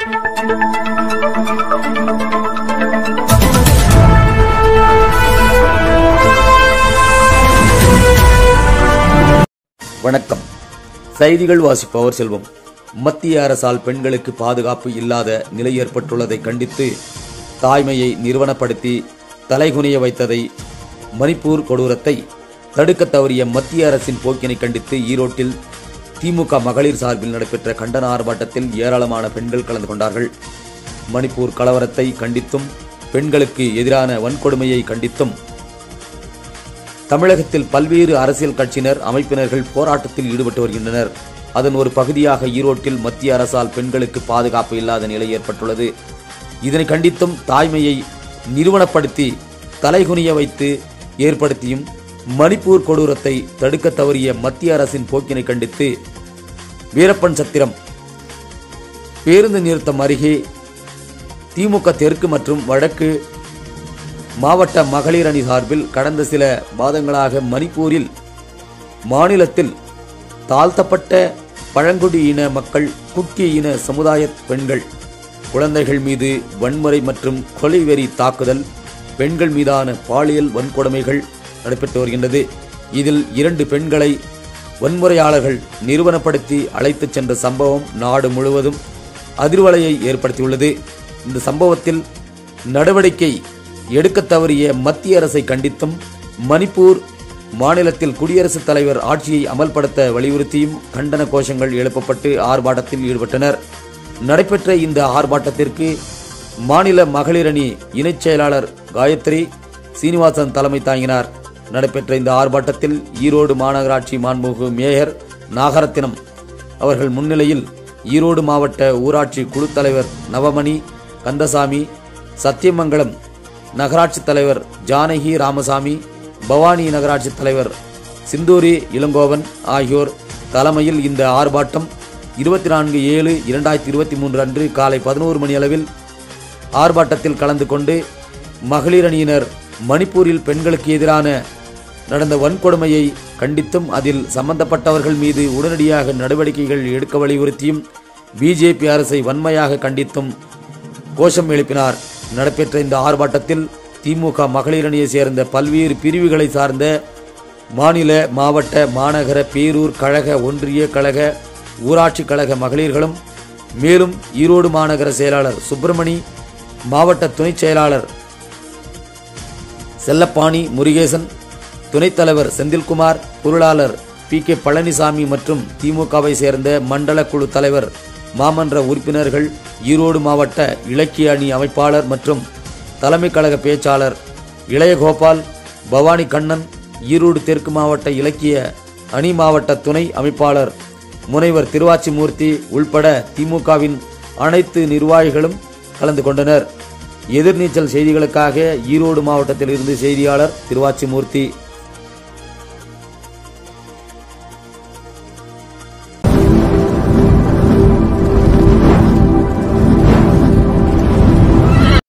வணக்கம் செய்திகள் வாசிப்பவர் செல்வம் மத்திய அரசால் பெண்களுக்கு பாதுகாப்பு இல்லாத நிலை ஏற்பட்டுள்ளதை கண்டித்து தாய்மையை நிறுவனப்படுத்தி தலைகுனிய வைத்ததை மணிப்பூர் கொடூரத்தை தடுக்க தவறிய மத்திய அரசின் போக்கினை கண்டித்து ஈரோட்டில் திமுக மகளிர் சார்பில் நடைபெற்ற கண்டன ஆர்ப்பாட்டத்தில் ஏராளமான பெண்கள் கலந்து கொண்டார்கள் மணிப்பூர் கலவரத்தை கண்டித்தும் பெண்களுக்கு எதிரான வன்கொடுமையை கண்டித்தும் தமிழகத்தில் பல்வேறு அரசியல் கட்சியினர் அமைப்பினர்கள் போராட்டத்தில் ஈடுபட்டு வருகின்றனர் அதன் ஒரு பகுதியாக ஈரோட்டில் மத்திய அரசால் பெண்களுக்கு பாதுகாப்பு இல்லாத நிலை ஏற்பட்டுள்ளது இதனை கண்டித்தும் தாய்மையை நிறுவனப்படுத்தி தலைகுனிய வைத்து ஏற்படுத்தியும் மணிப்பூர் கொடூரத்தை தடுக்க தவறிய மத்திய அரசின் போக்கினை கண்டித்து வீரப்பன் சத்திரம் பேருந்து நிறுத்தம் அருகே திமுக தெற்கு மற்றும் வடக்கு மாவட்ட மகளிர் அணி சார்பில் கடந்த சில மாதங்களாக மணிப்பூரில் மாநிலத்தில் தாழ்த்தப்பட்ட பழங்குடியின மக்கள் குக்கி இன சமுதாய பெண்கள் குழந்தைகள் மீது வன்முறை மற்றும் கொலைவெறி தாக்குதல் பெண்கள் மீதான பாலியல் வன்கொடுமைகள் நடைபெற்று வருகின்றது இதில் இரண்டு பெண்களை வன்முறையாளர்கள் நிறுவனப்படுத்தி அழைத்துச் சென்ற சம்பவம் நாடு முழுவதும் அதிர்வலையை ஏற்படுத்தியுள்ளது இந்த சம்பவத்தில் நடவடிக்கை எடுக்க தவறிய மத்திய அரசை கண்டித்தும் மணிப்பூர் மாநிலத்தில் குடியரசுத் தலைவர் ஆட்சியை அமல்படுத்த வலியுறுத்தியும் கண்டன கோஷங்கள் எழுப்பப்பட்டு ஆர்ப்பாட்டத்தில் ஈடுபட்டனர் நடைபெற்ற இந்த ஆர்ப்பாட்டத்திற்கு மாநில மகளிர் அணி இணைச் செயலாளர் காயத்ரி சீனிவாசன் தலைமை தாங்கினார் நடைபெற்ற இந்த ஆர்ப்பாட்டத்தில் ஈரோடு மாநகராட்சி மாண்புமிகு மேயர் நாகரத்தினம் அவர்கள் முன்னிலையில் ஈரோடு மாவட்ட ஊராட்சி குழு தலைவர் நவமணி கந்தசாமி சத்தியமங்கலம் நகராட்சி தலைவர் ஜானகி ராமசாமி பவானி நகராட்சி தலைவர் சிந்தூரி இளங்கோவன் ஆகியோர் தலைமையில் இந்த ஆர்ப்பாட்டம் இருபத்தி நான்கு ஏழு இரண்டாயிரத்தி இருபத்தி மூன்று அன்று காலை பதினோரு மணி அளவில் ஆர்ப்பாட்டத்தில் கலந்து கொண்டு மகளிர் அணியினர் மணிப்பூரில் பெண்களுக்கு எதிரான நடந்த வன்கொடுமையை கண்டித்தும் அதில் சம்பந்தப்பட்டவர்கள் மீது உடனடியாக நடவடிக்கைகள் எடுக்க வலியுறுத்தியும் பிஜேபி அரசை வன்மையாக கண்டித்தும் கோஷம் எழுப்பினார் நடைபெற்ற இந்த ஆர்ப்பாட்டத்தில் திமுக மகளிர் அணியை சேர்ந்த பல்வேறு பிரிவுகளை சார்ந்த மாநில மாவட்ட மாநகர பேரூர் கழக ஒன்றிய கழக ஊராட்சி கழக மகளிர்களும் மேலும் ஈரோடு மாநகர செயலாளர் சுப்பிரமணி மாவட்ட துணைச் செயலாளர் செல்லப்பாணி முருகேசன் துணைத் தலைவர் செந்தில்குமார் பொருளாளர் பி கே பழனிசாமி மற்றும் திமுகவை சேர்ந்த மண்டல குழு தலைவர் மாமன்ற உறுப்பினர்கள் ஈரோடு மாவட்ட இலக்கிய அணி அமைப்பாளர் மற்றும் தலைமை கழக பேச்சாளர் இளையகோபால் பவானி கண்ணன் ஈரோடு தெற்கு மாவட்ட இலக்கிய அணி மாவட்ட துணை அமைப்பாளர் முனைவர் திருவாச்சிமூர்த்தி உள்பட திமுகவின் அனைத்து நிர்வாகிகளும் கலந்து கொண்டனர் எதிர்நீச்சல் செய்திகளுக்காக ஈரோடு மாவட்டத்தில் இருந்து செய்தியாளர் திருவாச்சிமூர்த்தி